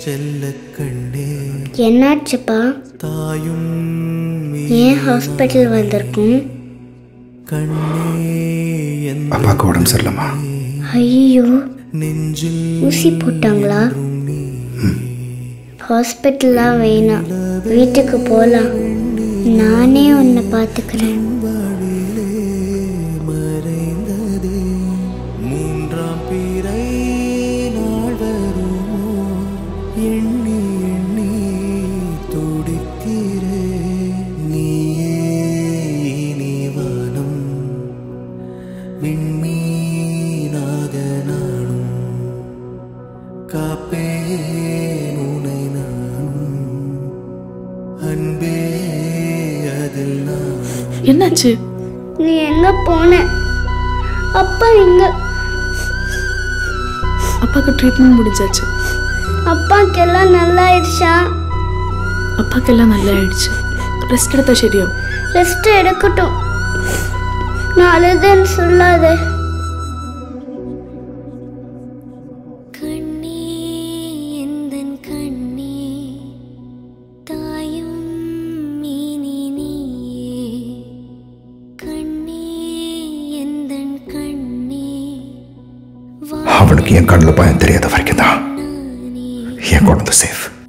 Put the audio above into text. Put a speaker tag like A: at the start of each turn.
A: செல்ல கண்ணே
B: என்னாச்சுப்பா
A: தாயும்
B: ஏன் ஹாஸ்பிட்டல் வந்திருக்கும்
A: கண்ணே என்
C: அப்பாவுக்கு உடம்பு சரியில்லைம்மா
B: ஐயோ
A: நெஞ்சில்
B: ஊசி போட்டாங்களா ஹாஸ்பிட்டல்லாம் வேணாம் வீட்டுக்கு போகலாம் நானே உன்னை பார்த்துக்கிறேன்
A: மறைந்ததே மூன்றாம் பிறை நாள் வருமோ எண்ணி எண்ணி துடிக்கிறே நீயே இனி வானம் விண்மீனாக நானும் காப்பேன் உனை நானும் அன்பே அதில் நான்
D: என்னாச்சு
B: நீ எங்க போன அப்பா எங்க
D: அப்பாவுக்கு ட்ரீட்மெண்ட் முடிஞ்சாச்சு
B: அப்பாக்கெல்லாம் நல்லா ஆயிடுச்சா
D: அப்பாக்கெல்லாம் நல்லா ஆயிடுச்சு ரெஸ்ட் எடுத்தா சரியாகும்
B: ரெஸ்ட் எடுக்கட்டும் நான் அழுதுன்னு சொல்லாத
E: கண்ணே எந்தன் கண்ணே தாயும் இனி நீயே கண்ணே எந்தன் கண்ணே
C: அவனுக்கு என் கண்ணில் பயம் தெரியாத வரைக்கும் தான் என் குழந்தை சேஃப்